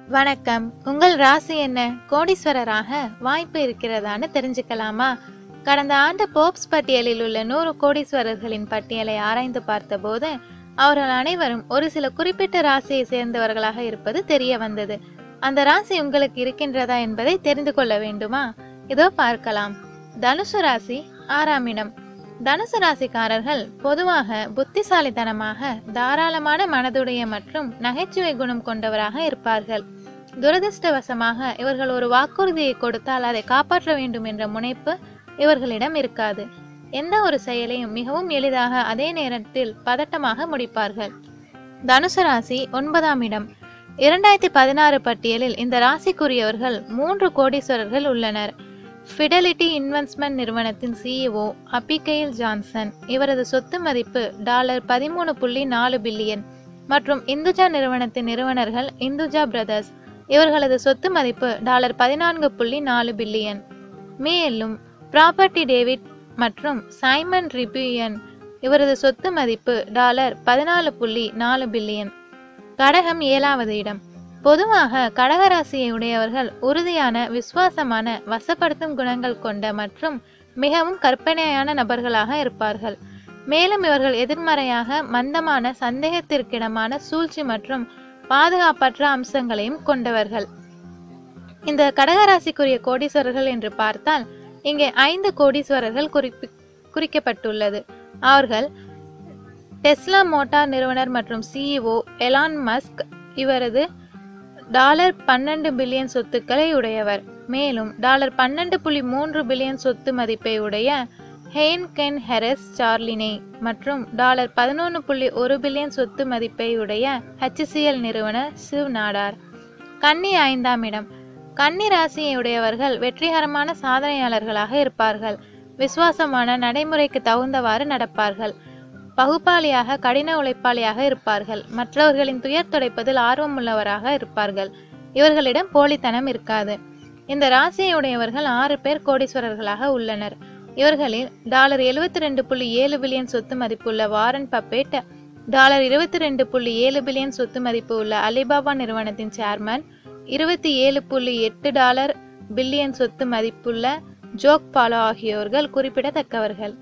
வணக்கம் உங்கள் ராசி என்ன கோடீஸ்வரராக வாய்ப்பு இருக்கிறதான்னு தெரிஞ்சுக்கலாமா கடந்த ஆண்டு போப்ஸ் பட்டியலில் உள்ள நூறு கோடீஸ்வரர்களின் பட்டியலை ஆராய்ந்து பார்த்தபோது அவர்கள் அனைவரும் ஒரு சில குறிப்பிட்ட ராசியை சேர்ந்தவர்களாக இருப்பது தெரிய வந்தது அந்த ராசி உங்களுக்கு இருக்கின்றதா என்பதை தெரிந்து கொள்ள வேண்டுமா இதோ பார்க்கலாம் தனுசு ராசி ஆறாம் இடம் தனுசு ராசிக்காரர்கள் பொதுவாக புத்திசாலித்தனமாக தாராளமான மனதுடைய மற்றும் நகைச்சுவை குணம் கொண்டவராக இருப்பார்கள் துரதிர்ஷ்டவசமாக இவர்கள் ஒரு வாக்குறுதியை கொடுத்தால் அதை காப்பாற்ற வேண்டும் என்ற முனைப்பு இவர்களிடம் இருக்காது எந்த ஒரு செயலையும் மிகவும் எளிதாக அதே நேரத்தில் பதட்டமாக முடிப்பார்கள் தனுசு ராசி ஒன்பதாம் இடம் இரண்டாயிரத்தி பதினாறு பட்டியலில் இந்த ராசிக்குரியவர்கள் மூன்று கோடீஸ்வரர்கள் உள்ளனர் ஃபிடலிட்டி இன்வெஸ்ட்மெண்ட் நிறுவனத்தின் சிஇஓ அபிகைல் ஜான்சன் இவரது சொத்து மதிப்பு டாலர் பதிமூணு புள்ளி நாலு பில்லியன் மற்றும் இந்துஜா நிறுவனத்தின் நிறுவனர்கள் இந்துஜா பிரதர்ஸ் இவர்களது சொத்து மதிப்பு டாலர் பதினான்கு புள்ளி நாலு பில்லியன் மேலும் ப்ராப்பர்ட்டி டேவிட் மற்றும் சைமன் ரிபியன் இவரது சொத்து மதிப்பு டாலர் பதினாலு புள்ளி நாலு பில்லியன் கடகம் ஏழாவது இடம் பொதுவாக கடகராசியை உடையவர்கள் உறுதியான விசுவாசமான வசப்படுத்தும் குணங்கள் கொண்ட மற்றும் மிகவும் கற்பனையான நபர்களாக இருப்பார்கள் மேலும் இவர்கள் எதிர்மறையாக மந்தமான சந்தேகத்திற்கிடமான சூழ்ச்சி மற்றும் பாதுகாப்பற்ற அம்சங்களையும் கொண்டவர்கள் இந்த கடகராசிக்குரிய கோடீஸ்வரர்கள் என்று பார்த்தால் இங்கே ஐந்து கோடீஸ்வரர்கள் குறிப்பி குறிக்கப்பட்டுள்ளது அவர்கள் டெஸ்லா மோட்டார் நிறுவனர் மற்றும் சிஇஓ எலான் மஸ்க் இவரது டாலர் பன்னெண்டு பில்லியன் சொத்துக்களை உடையவர் மேலும் டாலர் பன்னெண்டு புள்ளி மூன்று பில்லியன் சொத்து மதிப்பை உடைய ஹெயின் கென் ஹெரஸ் சார்லினே மற்றும் டாலர் பதினொன்று புள்ளி ஒரு பில்லியன் சொத்து மதிப்பை உடைய ஹெச்சிசிஎல் நிறுவனர் சிவ் நாடார் கன்னி ஐந்தாம் இடம் கன்னி ராசியை உடையவர்கள் வெற்றிகரமான சாதனையாளர்களாக இருப்பார்கள் விசுவாசமான நடைமுறைக்கு தகுந்தவாறு நடப்பார்கள் பகுப்பாளியாக கடின உழைப்பாளியாக இருப்பார்கள் மற்றவர்களின் துயர் துடைப்பதில் ஆர்வமுள்ளவராக இருப்பார்கள் இவர்களிடம் போலித்தனம் இருக்காது இந்த ராசியை உடையவர்கள் ஆறு பேர் கோடீஸ்வரர்களாக உள்ளனர் இவர்களில் டாலர் எழுபத்தி ரெண்டு புள்ளி ஏழு பில்லியன் சொத்து மதிப்புள்ள வாரன் பப்பேட் டாலர் இருபத்தி ரெண்டு புள்ளி ஏழு பில்லியன் சொத்து மதிப்பு உள்ள அலிபாபா நிறுவனத்தின் சேர்மன் இருபத்தி ஏழு புள்ளி எட்டு டாலர் பில்லியன் சொத்து மதிப்புள்ள ஜோக் பாலோ ஆகியோர்கள் குறிப்பிடத்தக்கவர்கள்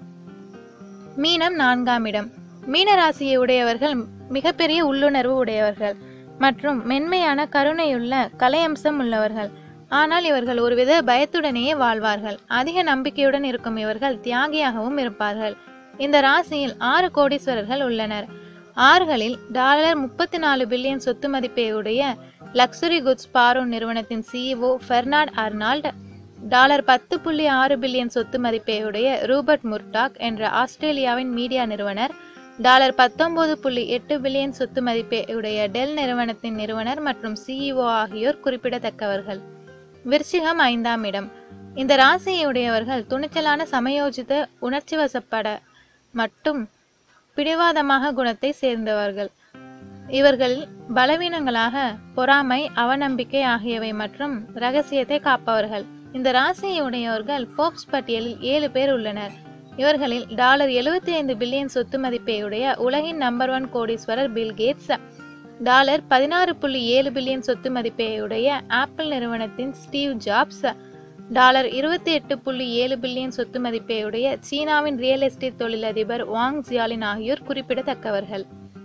மீனம் நான்காம் இடம் மீன ராசியை உடையவர்கள் மிகப்பெரிய உள்ளுணர்வு உடையவர்கள் மற்றும் மென்மையான கருணையுள்ள கலையம்சம் உள்ளவர்கள் ஆனால் இவர்கள் ஒருவித பயத்துடனேயே வாழ்வார்கள் அதிக நம்பிக்கையுடன் இருக்கும் இவர்கள் தியாகியாகவும் இருப்பார்கள் இந்த ராசியில் ஆறு கோடீஸ்வரர்கள் உள்ளனர் ஆறுகளில் டாலர் முப்பத்தி நாலு பில்லியன் சொத்து மதிப்பை உடைய லக்ஸுரி குட்ஸ் பாரோ நிறுவனத்தின் சிஇஓ பெர்னார்ட் அர்னால்ட் டாலர் பத்து புள்ளி ஆறு பில்லியன் சொத்து மதிப்பையுடைய ரூபர்ட் முர்டாக் என்ற ஆஸ்திரேலியாவின் மீடியா நிறுவனர் டாலர் பத்தொன்பது புள்ளி எட்டு பில்லியன் சொத்து மதிப்பை உடைய டெல் நிறுவனத்தின் நிறுவனர் மற்றும் சிஇஓ ஆகியோர் குறிப்பிடத்தக்கவர்கள் விருச்சிகம் ஐந்தாம் இடம் இந்த ராசியை உடையவர்கள் துணிச்சலான சமயோஜித உணர்ச்சி வசப்பட மட்டும் பிடிவாதமாக குணத்தை சேர்ந்தவர்கள் இவர்கள் பலவீனங்களாக பொறாமை அவநம்பிக்கை ஆகியவை மற்றும் ரகசியத்தை காப்பவர்கள் இந்த ராசியை உடையவர்கள் போப்ஸ் பட்டியலில் ஏழு பேர் உள்ளனர் இவர்களில் டாலர் எழுபத்தி ஐந்து பில்லியன் சொத்து மதிப்பையுடைய உலகின் நம்பர் ஒன் கோடீஸ்வரர் பில் கேட்ஸ் டாலர் பதினாறு புள்ளி ஏழு பில்லியன் சொத்து மதிப்பையுடைய ஆப்பிள் நிறுவனத்தின் ஸ்டீவ் ஜாப்ஸ் டாலர் இருபத்தி எட்டு புள்ளி ஏழு பில்லியன் சொத்து மதிப்பையுடைய சீனாவின் ரியல் எஸ்டேட் தொழிலதிபர் வாங் ஜியாலின் ஆகியோர் குறிப்பிடத்தக்கவர்கள்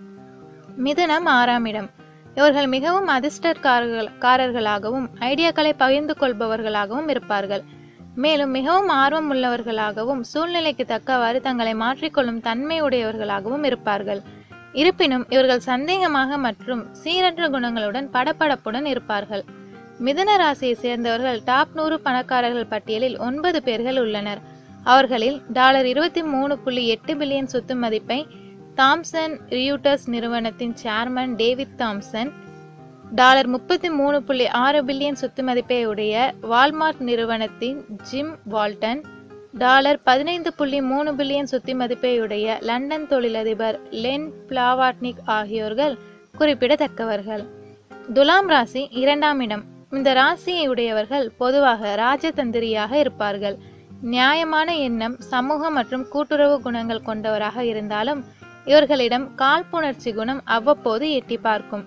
மிதுனம் ஆறாம் இடம் இவர்கள் மிகவும் அதிர்ஷ்டக்காரர்கள் காரர்களாகவும் ஐடியாக்களை பகிர்ந்து கொள்பவர்களாகவும் இருப்பார்கள் மேலும் மிகவும் ஆர்வம் உள்ளவர்களாகவும் சூழ்நிலைக்கு தக்கவாறு தங்களை மாற்றிக்கொள்ளும் தன்மை உடையவர்களாகவும் இருப்பார்கள் இருப்பினும் இவர்கள் சந்தேகமாக மற்றும் சீரற்ற குணங்களுடன் படபடப்புடன் இருப்பார்கள் மிதுன ராசியை சேர்ந்தவர்கள் டாப் நூறு பணக்காரர்கள் பட்டியலில் ஒன்பது பேர்கள் உள்ளனர் அவர்களில் டாலர் இருபத்தி மூணு புள்ளி எட்டு பில்லியன் சொத்து மதிப்பை தாம்சன் ரியூட்டர்ஸ் நிறுவனத்தின் சேர்மன் டேவிட் தாம்சன் டாலர் முப்பத்தி மூணு புள்ளி ஆறு பில்லியன் சொத்து மதிப்பை உடைய வால்மார்ட் நிறுவனத்தின் ஜிம் வால்டன் டாலர் பதினைந்து புள்ளி மூணு பில்லியன் சொத்து மதிப்பை உடைய லண்டன் தொழிலதிபர் லென் பிளாவாட்னிக் ஆகியோர்கள் குறிப்பிடத்தக்கவர்கள் துலாம் ராசி இரண்டாம் இடம் இந்த ராசியை உடையவர்கள் பொதுவாக ராஜதந்திரியாக இருப்பார்கள் நியாயமான எண்ணம் சமூக மற்றும் கூட்டுறவு குணங்கள் கொண்டவராக இருந்தாலும் இவர்களிடம் காழ்ப்புணர்ச்சி குணம் அவ்வப்போது எட்டி பார்க்கும்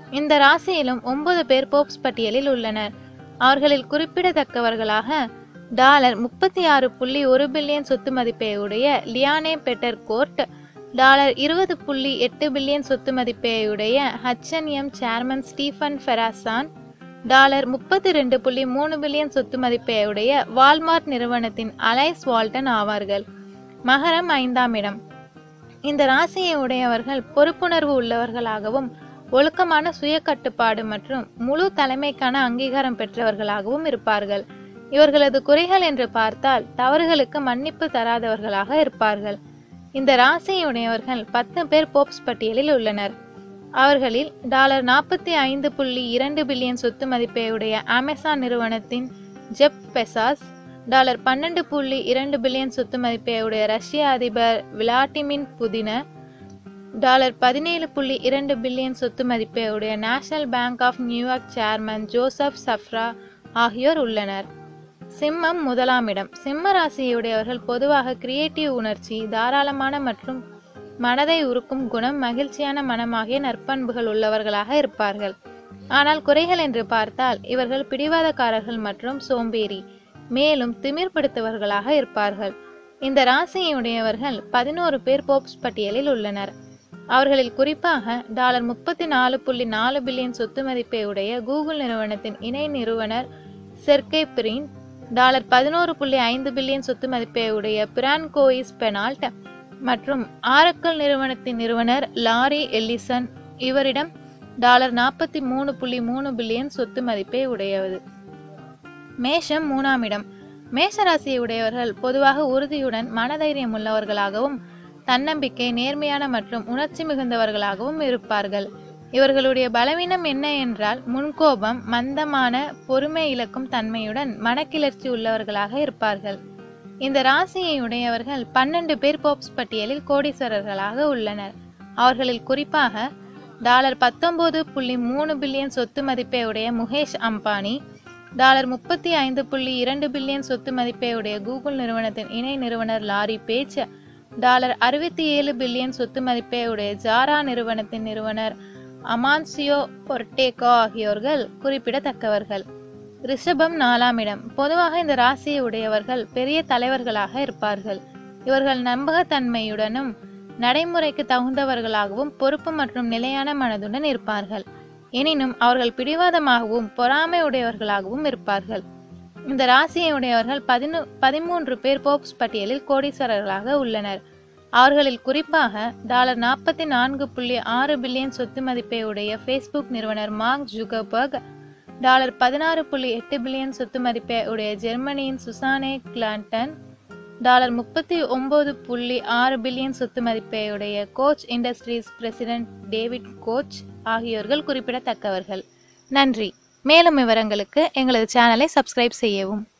இந்த ராசியிலும் ஒன்பது பேர் போப்ஸ் பட்டியலில் உள்ளனர் அவர்களில் குறிப்பிடத்தக்கவர்களாக டாலர் முப்பத்தி ஆறு புள்ளி ஒரு பில்லியன் சொத்து மதிப்பை உடைய லியானே பெட்டர் கோர்ட் டாலர் இருபது புள்ளி எட்டு பில்லியன் சொத்து மதிப்பை உடைய HNM chairman Stefan Persson dollar முப்பத்தி ரெண்டு புள்ளி மூணு பில்லியன் சொத்து மதிப்பை உடைய வால்மார்ட் நிறுவனத்தின் அலைஸ் வால்டன் ஆவார்கள் மகரம் ஐந்தாம் இடம் இந்த ராசியை உடையவர்கள் பொறுப்புணர்வு உள்ளவர்களாகவும் ஒழுக்கமான சுய கட்டுப்பாடு மற்றும் முழு தலைமைக்கான அங்கீகாரம் பெற்றவர்களாகவும் இருப்பார்கள் இவர்களது குறைகள் என்று பார்த்தால் தவறுகளுக்கு மன்னிப்பு தராதவர்களாக இருப்பார்கள் இந்த ராசியுடையவர்கள் பத்து பேர் போப்ஸ் பட்டியலில் உள்ளனர் அவர்களில் டாலர் நாற்பத்தி ஐந்து புள்ளி இரண்டு பில்லியன் சொத்து மதிப்பை உடைய அமேசான் நிறுவனத்தின் ஜெப் பெசாஸ் டாலர் பன்னெண்டு புள்ளி இரண்டு பில்லியன் சொத்து மதிப்பை உடைய ரஷ்ய அதிபர் விளாடிமின் புதின டாலர் பதினேழு புள்ளி இரண்டு பில்லியன் சொத்து மதிப்பை உடைய national bank of New York chairman Joseph Safra ஆகியோர் உள்ளனர் சிம்மம் முதலாம் இடம் சிம்ம ராசியுடையவர்கள் பொதுவாக கிரியேட்டிவ் உணர்ச்சி தாராளமான மற்றும் மனதை உருக்கும் குணம் மகிழ்ச்சியான மனமாகிய நற்பண்புகள் உள்ளவர்களாக இருப்பார்கள் ஆனால் குறைகள் என்று பார்த்தால் இவர்கள் பிடிவாதக்காரர்கள் மற்றும் சோம்பேறி மேலும் திமிர்படுத்துவர்களாக இருப்பார்கள் இந்த ராசியுடையவர்கள் பதினோரு பேர் போப்ஸ் பட்டியலில் உள்ளனர் அவர்களில் குறிப்பாக டாலர் முப்பத்தி நாலு புள்ளி நாலு பில்லியன் சொத்து மதிப்பை உடைய கூகுள் நிறுவனத்தின் இணை நிறுவனர் செர்கே பிரின் டாலர் பதினோரு புள்ளி ஐந்து பில்லியன் சொத்து மதிப்பை உடைய பிரான் கோயிஸ் பெனால்ட் மற்றும் ஆரக்கல் நிறுவனத்தின் நிறுவனர் லாரி எல்லிசன் இவரிடம் டாலர் நாற்பத்தி மூணு புள்ளி மூணு பில்லியன் சொத்து மதிப்பை உடையது மேஷம் மூணாம் இடம் மேஷராசியை உடையவர்கள் பொதுவாக உறுதியுடன் மனதைரியம் உள்ளவர்களாகவும் தன்னம்பிக்கை நேர்மையான மற்றும் உணர்ச்சி மிகுந்தவர்களாகவும் இருப்பார்கள் இவர்களுடைய பலவீனம் என்ன என்றால் முன்கோபம் மந்தமான பொறுமை இழக்கும் தன்மையுடன் மனக்கிளர்ச்சி உள்ளவர்களாக இருப்பார்கள் இந்த ராசியை உடையவர்கள் பன்னெண்டு பேர் போப்ஸ் பட்டியலில் கோடீஸ்வரர்களாக உள்ளனர் அவர்களில் குறிப்பாக டாலர் பத்தொன்பது புள்ளி மூணு பில்லியன் சொத்து மதிப்பை உடைய முகேஷ் அம்பானி டாலர் முப்பத்தி ஐந்து புள்ளி இரண்டு பில்லியன் சொத்து மதிப்பை உடைய கூகுள் நிறுவனத்தின் இணை நிறுவனர் லாரி பேச் டாலர் அறுபத்தி ஏழு பில்லியன் சொத்து மதிப்பை உடைய ஜாரா நிறுவனத்தின் நிறுவனர் அமான்சியோ பொர்டேகோ ஆகியோர்கள் குறிப்பிடத்தக்கவர்கள் ரிஷபம் நாலாம் இடம் பொதுவாக இந்த ராசியை உடையவர்கள் பெரிய தலைவர்களாக இருப்பார்கள் இவர்கள் நம்பகத்தன்மையுடனும் நடைமுறைக்கு தகுந்தவர்களாகவும் பொறுப்பு மற்றும் நிலையான மனதுடன் இருப்பார்கள் எனினும் அவர்கள் பிடிவாதமாகவும் பொறாமை உடையவர்களாகவும் இருப்பார்கள் இந்த ராசியை உடையவர்கள் பதினு பதிமூன்று பேர் போப்ஸ் பட்டியலில் கோடீஸ்வரர்களாக உள்ளனர் அவர்களில் குறிப்பாக டாலர் நாற்பத்தி நான்கு புள்ளி ஆறு பில்லியன் சொத்து மதிப்பை உடைய ஃபேஸ்புக் நிறுவனர் மார்க் ஜுகர்பர்க் டாலர் பதினாறு புள்ளி எட்டு பில்லியன் சொத்து மதிப்பை உடைய ஜெர்மனியின் சுசானே கிளாண்டன் டாலர் முப்பத்தி ஒன்பது புள்ளி ஆறு பில்லியன் சொத்து மதிப்பை உடைய Koch Industries president David Koch ஆகியோர்கள் குறிப்பிடத்தக்கவர்கள் நன்றி மேலும் விவரங்களுக்கு எங்களது சேனலை சப்ஸ்கிரைப் செய்யவும்